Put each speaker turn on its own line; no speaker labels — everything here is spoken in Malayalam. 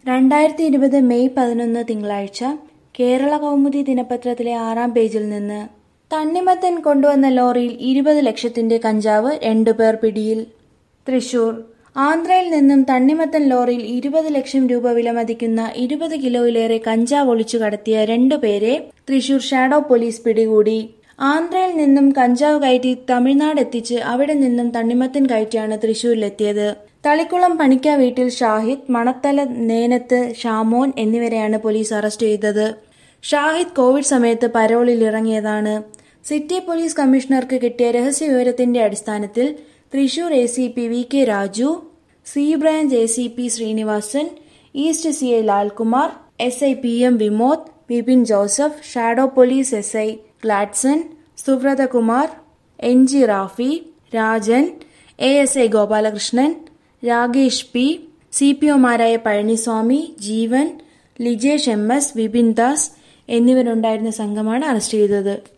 രണ്ടായിരത്തി ഇരുപത് മെയ് പതിനൊന്ന് തിങ്കളാഴ്ച കേരള കൗമുദി ദിനപത്രത്തിലെ ആറാം പേജിൽ നിന്ന് തണ്ണിമത്തൻ കൊണ്ടുവന്ന ലോറിയിൽ ഇരുപത് ലക്ഷത്തിന്റെ കഞ്ചാവ് രണ്ടുപേർ പിടിയിൽ തൃശൂർ ആന്ധ്രയിൽ നിന്നും തണ്ണിമത്തൻ ലോറിയിൽ ഇരുപത് ലക്ഷം രൂപ വിലമതിക്കുന്ന ഇരുപത് കിലോയിലേറെ കഞ്ചാവ് ഒളിച്ചു കടത്തിയ രണ്ടുപേരെ തൃശൂർ ഷാഡോ പോലീസ് പിടികൂടി ആന്ധ്രയിൽ നിന്നും കഞ്ചാവ് കയറ്റി തമിഴ്നാട് എത്തിച്ച് അവിടെ നിന്നും തണ്ണിമത്തൻ കയറ്റിയാണ് തൃശൂരിലെത്തിയത് തളിക്കുളം പണിക്ക വീട്ടിൽ ഷാഹിദ് മണത്തല നേനത്ത് ഷാമോൻ എന്നിവരെയാണ് പോലീസ് അറസ്റ്റ് ചെയ്തത് ഷാഹിദ് കോവിഡ് സമയത്ത് പരോളിൽ ഇറങ്ങിയതാണ് സിറ്റി പോലീസ് കമ്മീഷണർക്ക് കിട്ടിയ രഹസ്യ വിവരത്തിന്റെ അടിസ്ഥാനത്തിൽ Thrissur A C P V K Raju C branch A C P Sreenivasan east C I Lalkumar S I P M Vimod Vipin Joseph shadow police S I Gladson Subrathakumar N G Rafi Rajan A S I Gopalakrishnan Rakesh P C P ഒമാരായ പഴനിസ്വാമി ജീവൻ ലിജേഷ് എം എസ് വിപിൻ ദാസ് എന്നിവരുണ്ടായിരുന്ന സംഘമാണ് അറസ്റ്റ് ചെയ്തത്